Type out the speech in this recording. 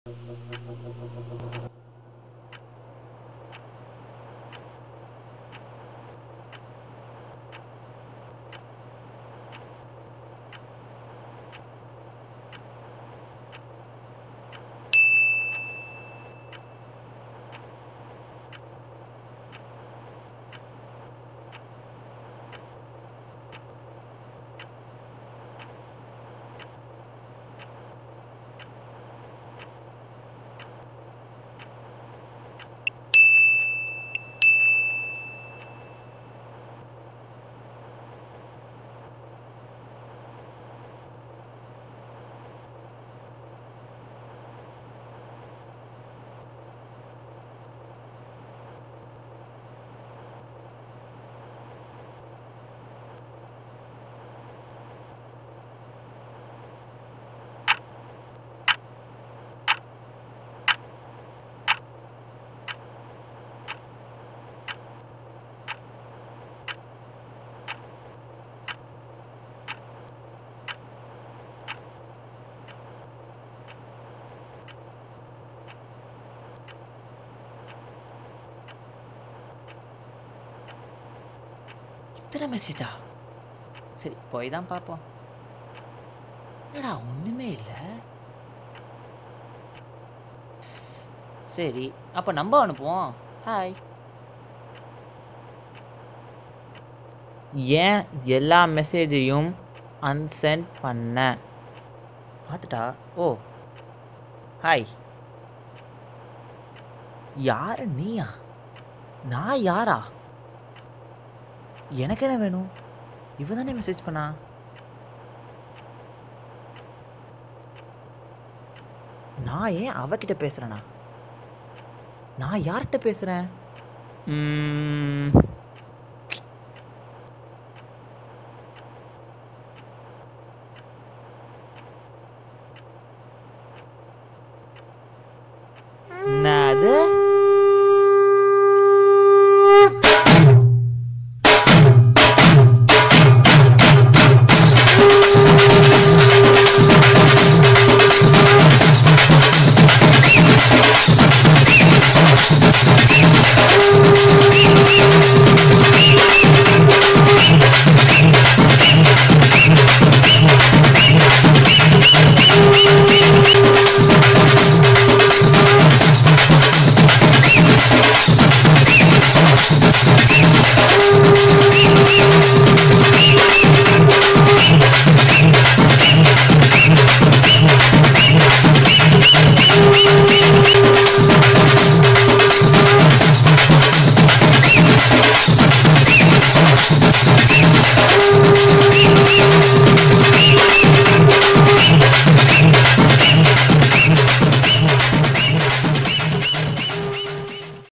இத்தனை மெசேஜா சரி போய் தான் பார்ப்போம் என்னடா ஒன்றுமே இல்லை சரி அப்போ நம்ம அனுப்புவோம் ஹாய் ஏன் எல்லா மெசேஜையும் அன்சென்ட் பண்ண பார்த்துட்டா ஓ ஹாய் யார் நீயா நான் யாரா எனக்கு என்ன வேணும் இவ தானே மெசேஜ் பண்ணா நான் ஏன் அவகிட்ட பேசுறேனா நான் யார்கிட்ட பேசுறேன் ம்,